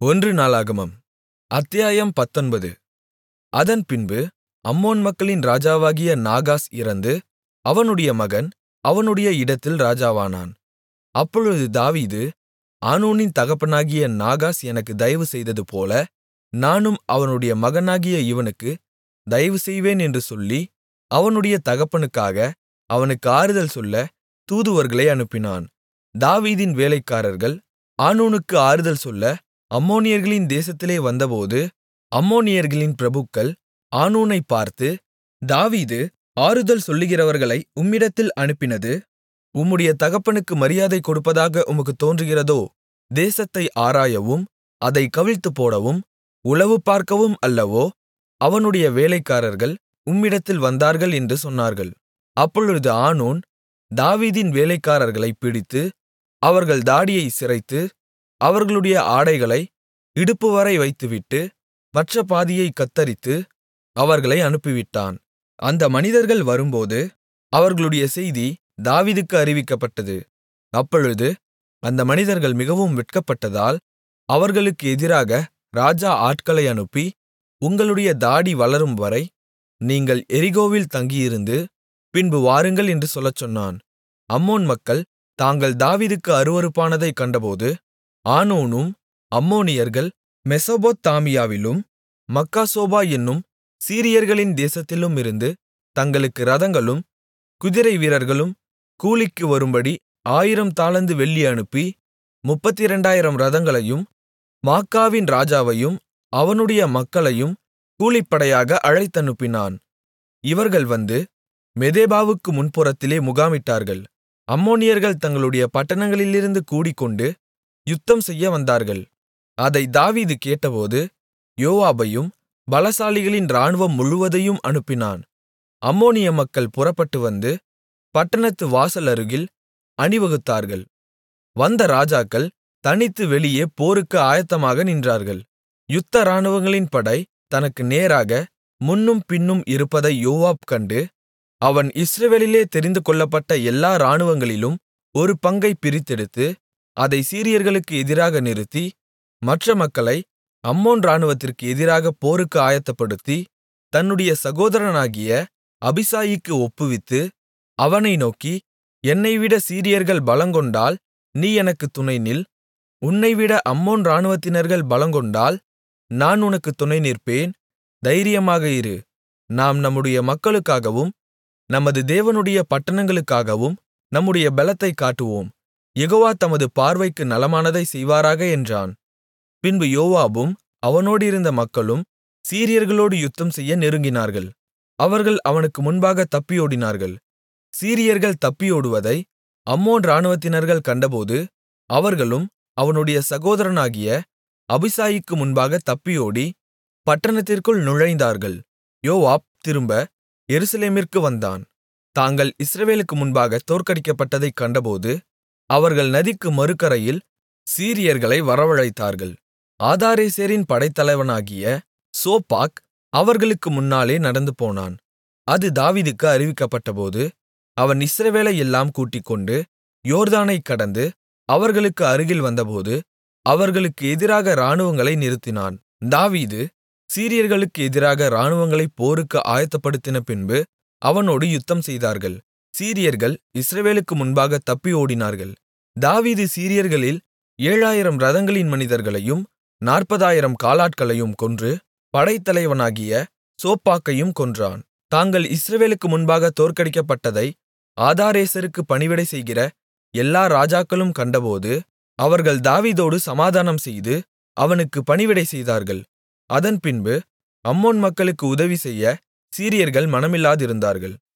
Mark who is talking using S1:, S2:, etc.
S1: ஒன்று நாளாகமம் அத்தியாயம் பத்தொன்பது அதன்பின்பு அம்மோன் மக்களின் ராஜாவாகிய நாகாஸ் இறந்து அவனுடைய மகன் அவனுடைய இடத்தில் ராஜாவானான் அப்பொழுது தாவீது ஆனூனின் தகப்பனாகிய நாகாஸ் எனக்கு தயவு செய்ததுபோல நானும் அவனுடைய மகனாகிய இவனுக்கு தயவு செய்வேன் என்று சொல்லி அவனுடைய தகப்பனுக்காக அவனுக்கு ஆறுதல் சொல்ல தூதுவர்களை அனுப்பினான் தாவீதின் வேலைக்காரர்கள் ஆனூனுக்கு ஆறுதல் சொல்ல அம்மோனியர்களின் தேசத்திலே வந்தபோது அம்மோனியர்களின் பிரபுக்கள் ஆனூனைப் பார்த்து தாவீது ஆறுதல் சொல்லுகிறவர்களை உம்மிடத்தில் அனுப்பினது உம்முடைய தகப்பனுக்கு மரியாதை கொடுப்பதாக உமக்குத் தோன்றுகிறதோ தேசத்தை ஆராயவும் அதைக் கவிழ்த்துப்போடவும் உளவு பார்க்கவும் அல்லவோ அவனுடைய வேலைக்காரர்கள் உம்மிடத்தில் வந்தார்கள் என்று சொன்னார்கள் அப்பொழுது ஆனூன் தாவீதின் வேலைக்காரர்களைப் பிடித்து அவர்கள் தாடியைச் சிரைத்து அவர்களுடைய ஆடைகளை இடுப்புவரை வைத்துவிட்டு மற்ற பாதியைக் கத்தரித்து அவர்களை அனுப்பிவிட்டான் அந்த மனிதர்கள் வரும்போது அவர்களுடைய செய்தி தாவீதுக்கு அறிவிக்கப்பட்டது அப்பொழுது அந்த மனிதர்கள் மிகவும் வெட்கப்பட்டதால் அவர்களுக்கு எதிராக ராஜா ஆட்களை அனுப்பி உங்களுடைய தாடி வளரும்வரை நீங்கள் எரிகோவில் தங்கியிருந்து பின்பு வாருங்கள் என்று சொல்லச் சொன்னான் அம்மோன் மக்கள் தாங்கள் தாவீதுக்கு அருவருப்பானதைக் கண்டபோது ஆனூனும் அம்மோனியர்கள் மெசொப்பொத்தாமியாவிலும் மக்காசோபா என்னும் சீரியர்களின் தேசத்திலுமிருந்து தங்களுக்கு இரதங்களும் குதிரை வீரர்களும் கூலிக்கு வரும்படி ஆயிரம் தாலந்து வெள்ளி அனுப்பி முப்பத்திரண்டாயிரம் இரதங்களையும் மாக்காவின் ராஜாவையும் அவனுடைய மக்களையும் கூலிப்படையாக அழைத்தனுப்பினான் இவர்கள் வந்து மெதெபாவுக்கு முன்புறத்திலே முகாமிட்டார்கள் அம்மோனியர்கள் தங்களுடைய பட்டணங்களிலிருந்து கூடிக்கொண்டு யுத்தம் செய்ய வந்தார்கள் அதை தாவீது கேட்டபோது யோவாபையும் பலசாலிகளின் இராணுவம் முழுவதையும் அனுப்பினான் அம்மோனிய மக்கள் புறப்பட்டு வந்து பட்டணத்து வாசல் அருகில் அணிவகுத்தார்கள் வந்த ராஜாக்கள் தனித்து வெளியே போருக்கு ஆயத்தமாக நின்றார்கள் யுத்த இராணுவங்களின் படை தனக்கு நேராக முன்னும் பின்னும் இருப்பதை யோவாப் கண்டு அவன் இஸ்ரவேலிலே தெரிந்துகொள்ளப்பட்ட எல்லா இராணுவங்களிலும் ஒரு பங்கைப் பிரித்தெடுத்து அதை சீரியர்களுக்கு எதிராக நிறுத்தி மற்ற மக்களை அம்மோன் இராணுவத்திற்கு எதிராக போருக்கு ஆயத்தப்படுத்தி தன்னுடைய சகோதரனாகிய அபிசாயிக்கு ஒப்புவித்து அவனை நோக்கி என்னைவிட சீரியர்கள் பலங்கொண்டால் நீ எனக்குத் துணை நில் உன்னைவிட அம்மோன் இராணுவத்தினர்கள் பலங்கொண்டால் நான் உனக்குத் துணை நிற்பேன் தைரியமாக இரு நாம் நம்முடைய மக்களுக்காகவும் நமது தேவனுடைய பட்டணங்களுக்காகவும் நம்முடைய பெலத்தைக் காட்டுவோம் யெகோவா தமது பார்வைக்கு நலமானதை செய்வாராக என்றான் பின்பு யோவாபும் அவனோடிருந்த மக்களும் சீரியர்களோடு யுத்தம் செய்ய நெருங்கினார்கள் அவர்கள் அவனுக்கு முன்பாக தப்பியோடினார்கள் சீரியர்கள் தப்பியோடுவதை அம்மோன் இராணுவத்தினர்கள் கண்டபோது அவர்களும் அவனுடைய சகோதரனாகிய அபிசாயிக்கு முன்பாக தப்பியோடி பட்டணத்திற்குள் நுழைந்தார்கள் யோவாப் திரும்ப எருசலேமிற்கு வந்தான் தாங்கள் இஸ்ரவேலுக்கு முன்பாக தோற்கடிக்கப்பட்டதைக் கண்டபோது அவர்கள் நதிக்கு மறுகரையில் சீரியர்களை வரவழைத்தார்கள் ஆதாரேசரின் படைத்தலைவனாகிய சோப்பாக் அவர்களுக்கு முன்னாலே நடந்து போனான் அது தாவீதுக்கு அறிவிக்கப்பட்டபோது அவன் இஸ்ரவேலை எல்லாம் கூட்டிக்கொண்டு யோர்தானைக் கடந்து அவர்களுக்கு அருகில் வந்தபோது அவர்களுக்கு எதிராக இராணுவங்களை நிறுத்தினான் தாவீது சீரியர்களுக்கு எதிராக இராணுவங்களைப் போருக்கு ஆயத்தப்படுத்தின பின்பு அவனோடு யுத்தம் செய்தார்கள் சீரியர்கள் இஸ்ரவேலுக்கு முன்பாக தப்பி ஓடினார்கள் தாவீது சீரியர்களில் ஏழாயிரம் இரதங்களின் மனிதர்களையும் நாற்பதாயிரம் காலாட்களையும் கொன்று படைத்தலைவனாகிய சோப்பாக்கையும் கொன்றான் தாங்கள் இஸ்ரவேலுக்கு முன்பாக தோற்கடிக்கப்பட்டதை ஆதாரேசருக்கு பணிவிடை செய்கிற எல்லா ராஜாக்களும் கண்டபோது அவர்கள் தாவீதோடு சமாதானம் செய்து அவனுக்கு பணிவிடை செய்தார்கள் அதன்பின்பு அம்மோன் மக்களுக்கு உதவி செய்ய சீரியர்கள் மனமில்லாதிருந்தார்கள்